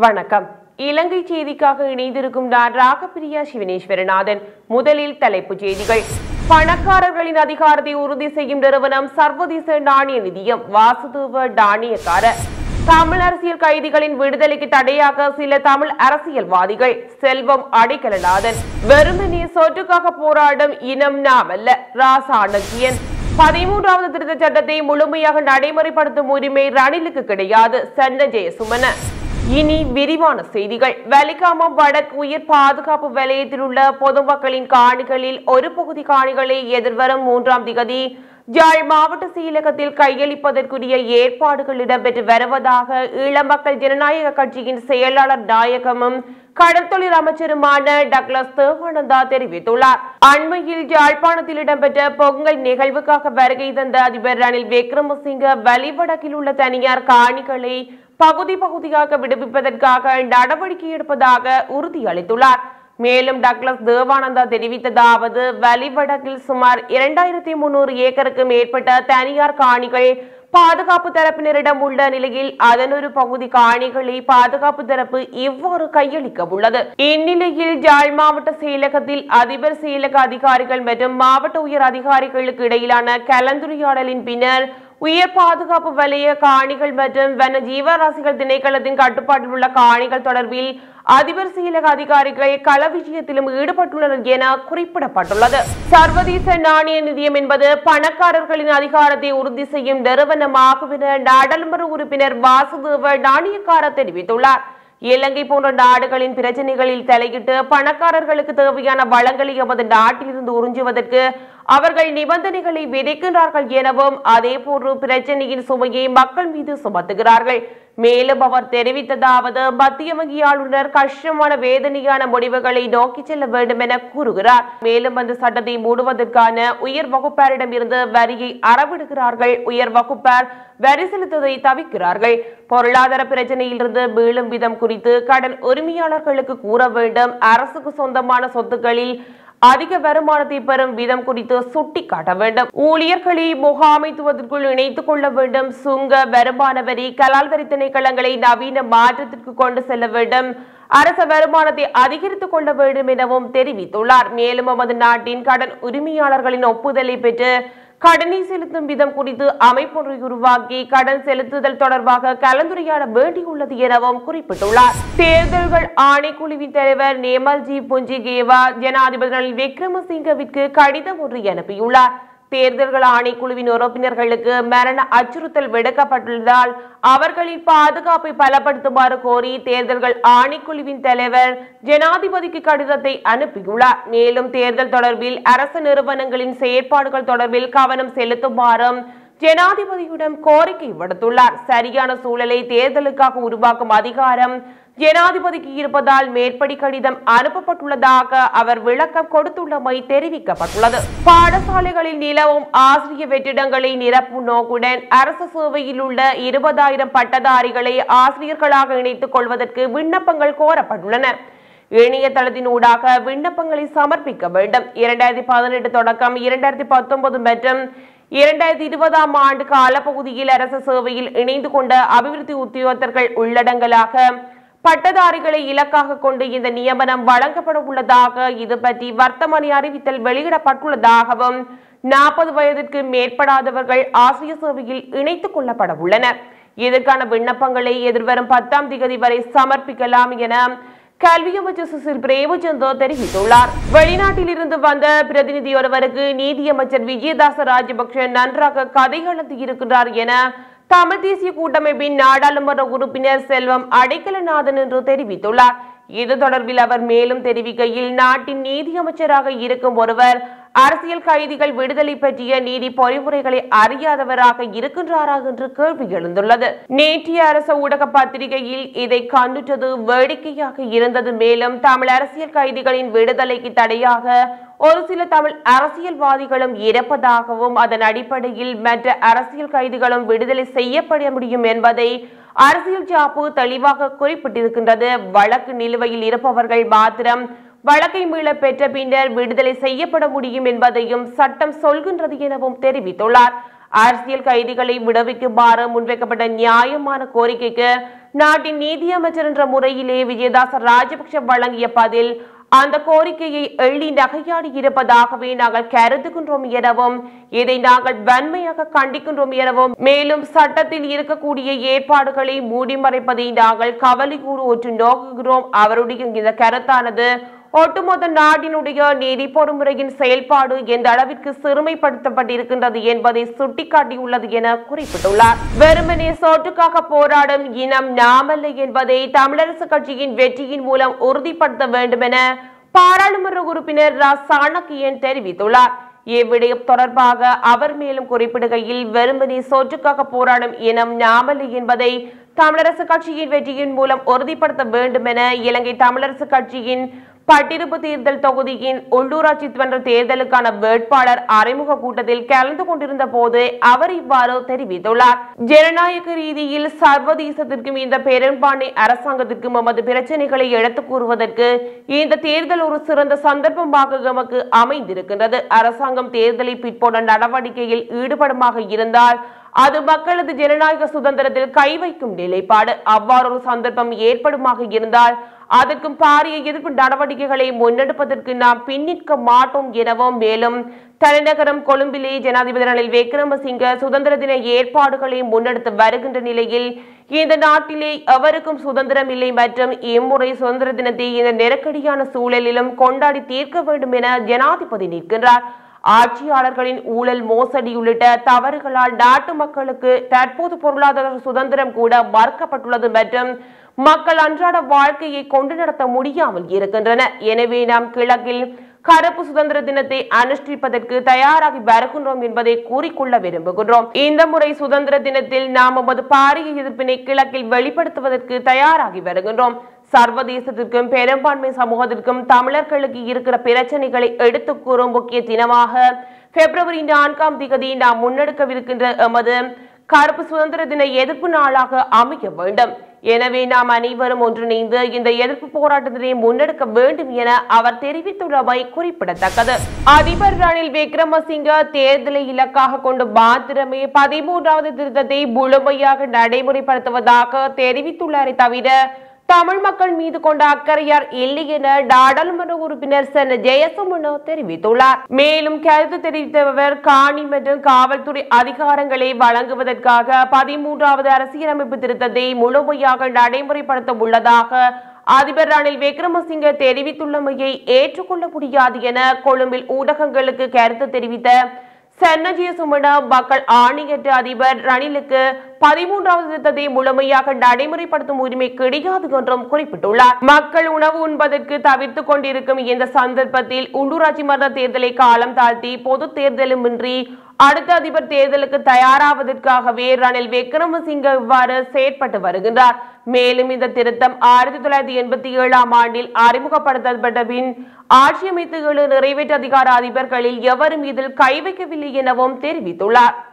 வணக்கம் இலங்கை செய்திக்காக இணைந்திருக்கும் நான் ராகப்பிரியா சிவனேஸ்வரநாதன் முதலில் தலைப்புச் செய்திகள் பணக்காரர்களின் அதிகாரத்தை உறுதி செய்யும் நிறுவனம் சர்வதேச நாணய நிதியம் வாசுதேவ நாணயக்காரர் தமிழ் அரசியல் கைதிகளின் விடுதலைக்கு தடையாக சில தமிழ் அரசியல்வாதிகள் செல்வம் அடைக்கலநாதன் வெறுமனே சொற்றுக்காக போராடும் இனம் நாமல்ல ராசாணக்கியன் பதிமூன்றாவது திருத்தச் சட்டத்தை முழுமையாக நடைமுறைப்படுத்தும் உரிமை ரணிலுக்கு கிடையாது சன்ன ஜெயசுமன இனி விரிவான செய்திகள் வலிகாமம் வடக்கு உயிர் பாதுகாப்பு வலயத்தில் உள்ள பொதுமக்களின் காணிகளில் ஒரு பகுதி காணிகளை எதிர்வரும் மூன்றாம் திகதி ஜாழ் மாவட்ட செயலகத்தில் கையளிப்பதற்குரிய ஏற்பாடுகள் இடம்பெற்று வருவதாக ஈழமக்கள் ஜனநாயக கட்சியின் செயலாளர் நாயகமும் கடல் தொழில் அமைச்சருமான டக்ளஸ் தேவானந்தா தெரிவித்துள்ளார் அண்மையில் யாழ்ப்பாணத்தில் இடம்பெற்ற பொங்கல் நிகழ்வுக்காக வருகை தந்த அதிபர் ரணில் விக்ரமசிங்க வலிவடக்கில் உள்ள தனியார் காணிகளை பகுதி பகுதியாக விடுவிப்பதற்காக நடவடிக்கை எடுப்பதாக உறுதியளித்துள்ளார் மேலும் டக்ளஸ் தேவானந்தா தெரிவித்ததாவது வலிவடக்கில் சுமார் இரண்டாயிரத்தி முன்னூறு ஏக்கருக்கு மேற்பட்ட தனியார் காணிகள் பாதுகாப்பு தரப்பினரிடம் உள்ள நிலையில் அதன் ஒரு பகுதி காணிகளை பாதுகாப்பு தரப்பு இவ்வாறு கையளிக்க உள்ளது இந்நிலையில் ஜாழ் மாவட்ட செயலகத்தில் அதிபர் செயலக அதிகாரிகள் மற்றும் மாவட்ட உயர் அதிகாரிகளுக்கு இடையிலான கலந்துரையாடலின் பின்னர் உயர் பாதுகாப்பு வலய காணிகள் மற்றும் வன ஜீவராசிகள் திணைக்களத்தின் கட்டுப்பாட்டில் உள்ள காணிகள் தொடர்பில் அதிபர் செயலக அதிகாரிகள் கள விஷயத்திலும் ஈடுபட்டுள்ளனர் என குறிப்பிடப்பட்டுள்ளது சர்வதேச நாணய நிதியம் என்பது பணக்காரர்களின் அதிகாரத்தை உறுதி செய்யும் நிறுவனமாகும் என நாடாளுமன்ற உறுப்பினர் வாசுதேவ நாணயக்கார தெரிவித்துள்ளார் இலங்கை போன்ற நாடுகளின் பிரச்சனைகளில் தலையிட்டு பணக்காரர்களுக்கு தேவையான வளங்களை எமது நாட்டிலிருந்து உறிஞ்சுவதற்கு அவர்கள் நிபந்தனைகளை விதிக்கின்றார்கள் எனவும் அதே போன்று பிரச்சனையின் சுமையை மக்கள் மீது சுமத்துகிறார்கள் மேலும் அவர் தெரிவித்ததாவது மத்திய வங்கி ஆளுநர் கஷ்டமான வேதனையான முடிவுகளை நோக்கி செல்ல வேண்டும் என கூறுகிறார் மேலும் அந்த சட்டத்தை மூடுவதற்கான உயர் வகுப்பாரிடம் இருந்து வரியை அறவிடுகிறார்கள் உயர் வகுப்பார் வரி செலுத்துவதை தவிர்க்கிறார்கள் பொருளாதார பிரச்சனையிலிருந்து மீளும் விதம் குறித்து கடன் உரிமையாளர்களுக்கு கூற வேண்டும் அரசுக்கு சொந்தமான சொத்துக்களில் அதிக வருமானத்தை பெறும் விதம் குறித்து சுட்டிக்காட்ட வேண்டும் ஊழியர்களை முகாமைத்துவத்திற்குள் இணைத்துக் கொள்ள வேண்டும் சுங்க வருமான வரி கலால் வரி திணைக்களங்களை நவீன மாற்றத்திற்கு கொண்டு செல்ல வேண்டும் அரச வருமானத்தை அதிகரித்துக் கொள்ள வேண்டும் எனவும் தெரிவித்துள்ளார் மேலும் நமது நாட்டின் கடன் உரிமையாளர்களின் ஒப்புதலை பெற்று கடனை செலுத்தும் விதம் குறித்து அமைப்பொன்றை உருவாக்கி கடன் செலுத்துதல் தொடர்பாக கலந்துரையாட வேண்டியுள்ளது எனவும் குறிப்பிட்டுள்ளார் தேர்தல்கள் ஆணைக்குழுவின் தலைவர் நேமல்ஜி புஞ்சிகேவா ஜனாதிபதி ரணில் விக்ரமசிங்கவிற்கு கடிதம் ஒன்று அனுப்பியுள்ளார் தேர்தல்கள் ஆணைக்குழுவின் உறுப்பினர்களுக்கு மரண அச்சுறுத்தல் விடுக்கப்பட்டுள்ளதால் அவர்களின் பாதுகாப்பை பலப்படுத்துமாறு கோரி தேர்தல்கள் ஆணைக்குழுவின் தலைவர் ஜனாதிபதிக்கு கடிதத்தை அனுப்பியுள்ளார் மேலும் தேர்தல் தொடர்பில் அரசு நிறுவனங்களின் செயற்பாடுகள் தொடர்பில் கவனம் செலுத்துமாறும் ஜனாதிபதியிடம் கோரிக்கை விடுத்துள்ளார் சரியான சூழலை தேர்தலுக்காக உருவாக்கும் அதிகாரம் ஜனாதிபதிக்கு இருப்பதால் மேற்படி கடிதம் அனுப்பப்பட்டுள்ளதாக அவர் விளக்கம் கொடுத்துள்ளமை தெரிவிக்கப்பட்டுள்ளது பாடசாலைகளில் நிலவும் ஆசிரிய வெற்றிடங்களை நிரப்பும் நோக்குடன் அரசு சேவையில் உள்ள இருபதாயிரம் பட்டதாரிகளை ஆசிரியர்களாக இணைத்துக் கொள்வதற்கு விண்ணப்பங்கள் கோரப்பட்டுள்ளன இணையதளத்தின் ஊடாக விண்ணப்பங்களை சமர்ப்பிக்க வேண்டும் இரண்டாயிரத்தி பதினெட்டு தொடக்கம் இரண்டாயிரத்தி பத்தொன்பது மற்றும் இரண்டாயிரத்தி இருபதாம் ஆண்டு காலப்பகுதியில் அரசு சேவையில் இணைந்து கொண்ட அபிவிருத்தி உத்தியோகத்தர்கள் உள்ளடங்கலாக பட்டதாரிகளை இலக்காக கொண்டு இந்த நியமனம் வழங்கப்பட உள்ளதாக இது பற்றி வர்த்தமானி அறிவித்தல் வெளியிடப்பட்டுள்ளதாகவும் நாற்பது வயதிற்கு மேற்படாதவர்கள் ஆசிரியர் சேவையில் இணைத்துக் கொள்ளப்பட உள்ளனர் இதற்கான விண்ணப்பங்களை எதிர்வரும் பத்தாம் திகதி வரை சமர்ப்பிக்கலாம் என கல்வி அமைச்சர் சுசில் பிரேமச்சந்தோ தெரிவித்துள்ளார் வெளிநாட்டில் இருந்து வந்த பிரதிநிதி ஒருவருக்கு நீதியமைச்சர் விஜயதாச ராஜபக்ஷ நன்றாக கதை கலந்து இருக்கிறார் என தமிழ் தேசிய கூட்டமைப்பின் நாடாளுமன்ற உறுப்பினர் செல்வம் அடைக்கலநாதன் என்று தெரிவித்துள்ளார் இது தொடர்பில் அவர் மேலும் தெரிவிக்கையில் நாட்டின் நீதியமைச்சராக இருக்கும் ஒருவர் அரசியல் கைதிகள் விடுதலை பற்றிய நீதி பொறிமுறைகளை அறியாதவராக இருக்கின்றாரா என்று கேள்வி எழுந்துள்ளது நேற்றைய அரச ஊடக பத்திரிகையில் இதை கண்டுற்றது வேடிக்கையாக இருந்தது மேலும் தமிழ் அரசியல் கைதிகளின் விடுதலைக்கு தடையாக ஒரு சில தமிழ் அரசியல்வாதிகளும் இருப்பதாகவும் அதன் அடிப்படையில் மற்ற அரசியல் கைதிகளும் விடுதலை செய்யப்பட முடியும் என்பதை அரசியல் ஜாப்பு தெளிவாக குறிப்பிட்டிருக்கின்றது வழக்கு நிலுவையில் இருப்பவர்கள் மாத்திரம் வழக்கை மீள பெற்ற பின்னர் விடுதலை செய்யப்பட முடியும் என்பதையும் சட்டம் சொல்கின்றது எனவும் தெரிவித்துள்ளார் அரசியல் கைதிகளை விடுவிக்குமாறு முன்வைக்கப்பட்ட நியாயமான கோரிக்கைக்கு நாட்டின் நீதியமைச்சர் என்ற முறையிலே விஜயதாச ராஜபக்ஷ வழங்கிய பதில் அந்த கோரிக்கையை எள்ளி நகையாடி இருப்பதாகவே நாங்கள் கருதுகின்றோம் எனவும் இதை நாங்கள் வன்மையாக கண்டிக்கின்றோம் எனவும் மேலும் சட்டத்தில் இருக்கக்கூடிய ஏற்பாடுகளை மூடி மறைப்பதை நாங்கள் கவலை கூறு ஒற்று நோக்குகிறோம் அவருடைய இந்த கருத்தானது ஒட்டுமொத்த நாட்டினுடைய நீதி பொறுமுறையின் செயல்பாடு எந்த அளவிற்கு சிறுமைப்படுத்தப்பட்டிருக்கின்றது என்பதை சுட்டிக்காட்டியுள்ளது என குறிப்பிட்டுள்ளார் வெறுமனே சோற்றுக்காக போராடும் இனம் நாமல்ல என்பதை தமிழரசு கட்சியின் வெற்றியின் மூலம் உறுதிப்படுத்த வேண்டும் என பாராளுமன்ற உறுப்பினர் ரா சாணக்கியன் தெரிவித்துள்ளார் இவ்விடயம் தொடர்பாக அவர் மேலும் குறிப்பிடுகையில் வெறுமனே சோற்றுக்காக போராடும் இனம் நாமல்லி என்பதை தமிழரசு கட்சியின் வெற்றியின் மூலம் உறுதிப்படுத்த வேண்டும் என இலங்கை தமிழரசு கட்சியின் பட்டிருப்பு தேர்தல் தொகுதியின் உள்ளூராட்சி மன்ற தேர்தலுக்கான வேட்பாளர் அறிமுக கூட்டத்தில் கலந்து கொண்டிருந்த போது அவர் இவ்வாறு தெரிவித்துள்ளார் ஜனநாயக ரீதியில் சர்வதேசத்திற்கும் இந்த பெரும்பான்மை அரசாங்கத்திற்கும் எமது பிரச்சனைகளை எடுத்துக் கூறுவதற்கு இந்த தேர்தல் ஒரு சிறந்த சந்தர்ப்பமாக எமக்கு அமைந்திருக்கின்றது அரசாங்கம் தேர்தலை பிற்போட நடவடிக்கையில் ஈடுபடுமாக இருந்தால் அது மக்களது ஜனநாயக சுதந்திரத்தில் கை வைக்கும் நிலைப்பாடு அவ்வாறு ஒரு சந்தர்ப்பம் ஏற்படுமாக இருந்தால் அதற்கும் பாரிய எதிர்ப்பு நடவடிக்கைகளை முன்னெடுப்பதற்கு நாம் பின்னிற்க மாட்டோம் எனவும் மேலும் தலைநகரம் கொழும்பிலே ஜனாதிபதி ரணில் விக்ரமசிங்க சுதந்திர தின ஏற்பாடுகளை முன்னெடுத்து வருகின்ற நிலையில் இந்த நாட்டிலே எவருக்கும் சுதந்திரம் இல்லை மற்றும் இம்முறை சுதந்திர தினத்தை இந்த நெருக்கடியான சூழலிலும் கொண்டாடி தீர்க்க வேண்டும் என ஜனாதிபதி நிற்கின்றார் ஆட்சியாளர்களின் ஊழல் மோசடி உள்ளிட்ட தவறுகளால் நாட்டு மக்களுக்கு தற்போது பொருளாதார சுதந்திரம் கூட மறுக்கப்பட்டுள்ளது மற்றும் மக்கள் அன்றாட வாழ்க்கையை கொண்டு நடத்த முடியாமல் இருக்கின்றன எனவே நாம் கிழக்கில் கருப்பு சுதந்திர தினத்தை அனுஷ்டிப்பதற்கு தயாராகி வருகின்றோம் என்பதை கூறிக்கொள்ள விரும்புகின்றோம் இந்த முறை சுதந்திர தினத்தில் நாம் நமது பாரிய எதிர்ப்பினை கிழக்கில் வெளிப்படுத்துவதற்கு தயாராகி வருகின்றோம் சர்வதேசத்திற்கும் பெரும்பான்மை சமூகத்திற்கும் தமிழர்களுக்கு இருக்கிற பிரச்சனைகளை எடுத்து கூறும் முக்கிய தினமாக பிப்ரவரி நான்காம் திகதி நாம் முன்னெடுக்கவிருக்கின்ற எமது கருப்பு சுதந்திர தின எதிர்ப்பு நாளாக அமைய வேண்டும் எனவே நாம் அனைவரும் ஒன்றிணைந்து இந்த எதிர்ப்பு போராட்டத்தினை முன்னெடுக்க வேண்டும் என அவர் தெரிவித்துள்ளமை குறிப்பிடத்தக்கது அதிபர் ரணில் விக்ரமசிங்க தேர்தலை இலக்காக கொண்டு மாத்திரமே பதிமூன்றாவது திருத்தத்தை முழுமையாக நடைமுறைப்படுத்துவதாக தெரிவித்துள்ளாரே தவிர தமிழ் மக்கள் மீது கொண்ட அக்கறையார் இல்லை என நாடாளுமன்ற உறுப்பினர் சென் ஜெயசுமனோ தெரிவித்துள்ளார் மேலும் கருத்து தெரிவித்தவர் காணி மற்றும் காவல்துறை அதிகாரங்களை வழங்குவதற்காக பதிமூன்றாவது அரசியலமைப்பு திருத்தத்தை முழுமையாக நடைமுறைப்படுத்த உள்ளதாக அதிபர் ரணில் விக்ரமசிங்க தெரிவித்துள்ளமையை ஏற்றுக்கொள்ள முடியாது என கொழும்பில் ஊடகங்களுக்கு கருத்து தெரிவித்த சென்னஜிய சுமண மக்கள் ஆணையற்ற அதிபர் ரணிலுக்கு பதிமூன்றாவது திட்டத்தை முழுமையாக நடைமுறைப்படுத்தும் உரிமை கிடையாது என்றும் குறிப்பிட்டுள்ளார் மக்கள் உணவு உண்பதற்கு தவிர்த்து கொண்டிருக்கும் இந்த சந்தர்ப்பத்தில் உள்ளூராட்சி மன்ற தேர்தலை காலம் தாழ்த்தி பொது தேர்தலுமின்றி அடுத்த அதிபர் தேர்தலுக்கு தயாராவதற்காகவே ரணில் விக்ரமசிங்க இவ்வாறு செயற்பட்டு வருகின்றார் மேலும் இந்த திருத்தம் ஆயிரத்தி தொள்ளாயிரத்தி எண்பத்தி ஏழாம் ஆண்டில் அறிமுகப்படுத்தப்பட்ட பின் ஆட்சி அமைத்து ஏழு நிறைவேற்று அதிகார அதிபர்களில் எவரும் இதில் கை வைக்கவில்லை எனவும் தெரிவித்துள்ளார்